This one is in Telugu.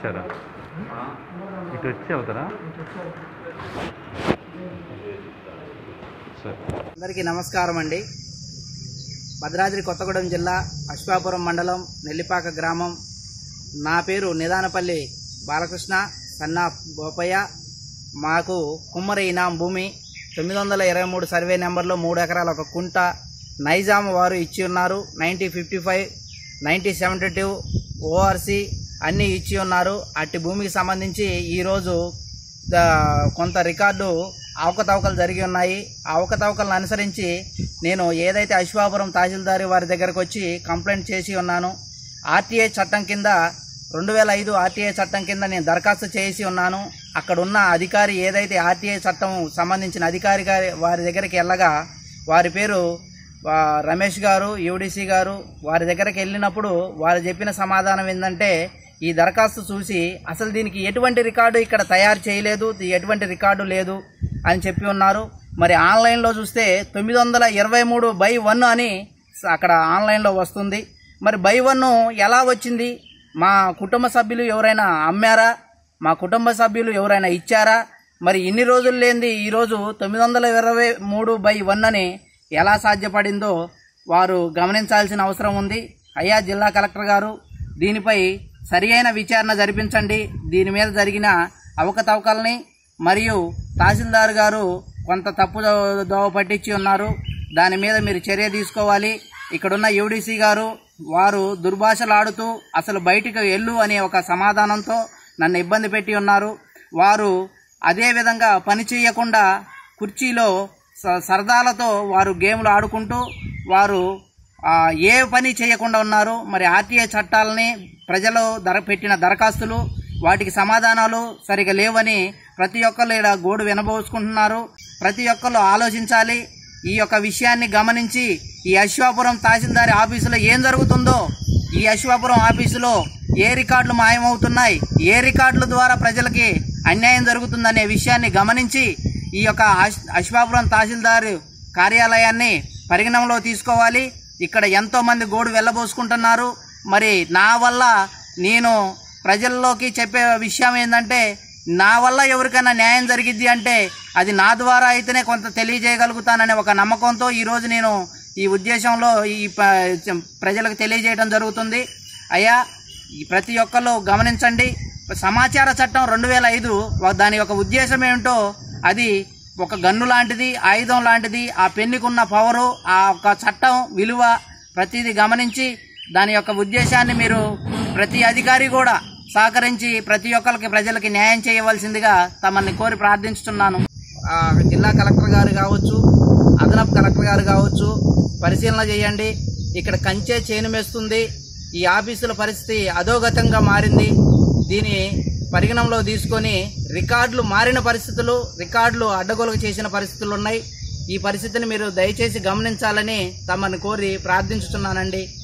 వచ్చారా ఇటు వచ్చి అవుతారా సరే అందరికీ నమస్కారం అండి భద్రాద్రి కొత్తగూడెం జిల్లా అశ్వాపురం మండలం నెల్లిపాక గ్రామం నా పేరు నిదానపల్లి బాలకృష్ణ సన్నా బోపయ్య మాకు కుమ్మరి ఇనాం భూమి తొమ్మిది వందల ఇరవై మూడు సర్వే నెంబర్లో మూడు ఎకరాల ఒక కుంట నైజాం వారు ఇచ్చి ఉన్నారు ninety fifty five ninety seventy two ORC అన్నీ ఇచ్చి ఉన్నారు అట్టి భూమికి సంబంధించి ఈరోజు ద- కొంత రికార్డు అవకతవకలు జరిగి ఉన్నాయి ఆ అవకతవకలను అనుసరించి నేను ఏదైతే అశ్వాపురం తహసీల్దారి వారి దగ్గరకు వచ్చి కంప్లైంట్ చేసి ఉన్నాను ఆర్టీఐ చట్టం కింద రెండు వేల ఐదు ఆర్టీఐ చట్టం కింద నేను దరఖాస్తు చేసి ఉన్నాను అక్కడ ఉన్న అధికారి ఏదైతే ఆర్టీఐ చట్టం సంబంధించిన అధికారి గారి వారి దగ్గరికి వెళ్ళగా వారి పేరు ఆ, రమేష్ గారు యూడిసి గారు వారి దగ్గరికి వెళ్ళినప్పుడు వారు చెప్పిన సమాధానం ఏంటంటే ఈ దరఖాస్తు చూసి అసలు దీనికి ఎటువంటి రికార్డు ఇక్కడ తయారు చేయలేదు దీ- ఎటువంటి రికార్డు లేదు అని చెప్పి ఉన్నారు మరి ఆన్లైన్లో చూస్తే తొమ్మిది వందల ఇరవై మూడు బై వన్ అని స- అక్కడ ఆన్లైన్లో వస్తుంది మరి బై వన్ ఎలా వచ్చింది మా కుటుంబ సభ్యులు ఎవరైనా అమ్మారా మా కుటుంబ సభ్యులు ఎవరైనా ఇచ్చారా మరి ఇన్ని రోజులు లేనిది ఈరోజు తొమ్మిది వందల ఇరవై మూడు బై వన్ అని ఎలా సాధ్యపడిందో వారు గమనించాల్సిన అవసరం ఉంది అయ్యా జిల్లా కలెక్టర్ గారు దీనిపై సరి అయిన విచారణ జరిపించండి దీని మీద జరిగిన అవకతవకల్ని మరియు తహసీల్దార్ గారు కొంత తప్పు దో- దోవ పట్టించి ఉన్నారు దాని మీద మీరు చర్య తీసుకోవాలి ఇక్కడున్న యూడీసీ గారు వారు దుర్భాషలాడుతూ అసలు బయటికి వెళ్ళు అనే ఒక సమాధానంతో నన్ను ఇబ్బంది పెట్టి ఉన్నారు వారు అదే విధంగా పని చేయకుండా కుర్చీలో స- సరదాలతో వారు గేమ్లు ఆడుకుంటూ వారు ఆ, ఏ పని చేయకుండా ఉన్నారు మరి ఆర్టీఐ చట్టాలని ప్రజలు ధర పెట్టిన దరఖాస్తులు వాటికి సమాధానాలు సరిగా లేవని ప్రతి ఒక్కరు ఇక్కడ గోడు వినబోసుకుంటున్నారు ప్రతి ఒక్కరు ఆలోచించాలి ఈ యొక్క విషయాన్ని గమనించి ఈ అశ్వాపురం తహసీల్దారి ఆఫీసులో ఏం జరుగుతుందో ఈ అశ్వాపురం ఆఫీసులో ఏ రికార్డులు మాయమవుతున్నాయి ఏ రికార్డుల ద్వారా ప్రజలకి అన్యాయం జరుగుతుందనే విషయాన్ని గమనించి ఈ యొక్క అశ్- అశ్వాపురం తహసీల్దారు కార్యాలయాన్ని పరిగణనలో తీసుకోవాలి ఇక్కడ ఎంతో మంది గోడు వెళ్ళబోసుకుంటున్నారు మరి నా వల్ల నేను ప్రజల్లోకి చెప్పే విషయం ఏంటంటే నా వల్ల ఎవరికైనా న్యాయం జరిగిద్ది అంటే అది నా ద్వారా అయితేనే కొంత తెలియజేయగలుగుతాననే ఒక నమ్మకంతో ఈరోజు నేను ఈ ఉద్దేశంలో ఈ ప- ప్రజలకు తెలియజేయడం జరుగుతుంది అయ్యా ఈ ప్రతి ఒక్కరు గమనించండి సమాచార చట్టం రెండు వేల ఐదు దాని యొక్క ఉద్దేశం ఏమిటో అది ఒక గన్ను లాంటిది ఆయుధం లాంటిది ఆ పెన్నుకున్న ఉన్న పవరు ఆ ఒక చట్టం విలువ ప్రతిదీ గమనించి దాని యొక్క ఉద్దేశాన్ని మీరు ప్రతి అధికారి కూడా సహకరించి ప్రతి ఒక్కరికి ప్రజలకి న్యాయం చేయవలసిందిగా తమని కోరి ప్రార్థించుతున్నాను ఆ, జిల్లా కలెక్టర్ గారు కావచ్చు అదనపు కలెక్టర్ గారు కావచ్చు పరిశీలన చేయండి ఇక్కడ కంచే చేను మేస్తుంది ఈ ఆఫీసుల పరిస్థితి అధోగతంగా మారింది దీని పరిగణంలో తీసుకొని రికార్డులు మారిన పరిస్థితులు రికార్డులు అడ్డగోలుగా చేసిన పరిస్థితులు ఉన్నాయి ఈ పరిస్థితిని మీరు దయచేసి గమనించాలని తమని కోరి ప్రార్థించుతున్నానండి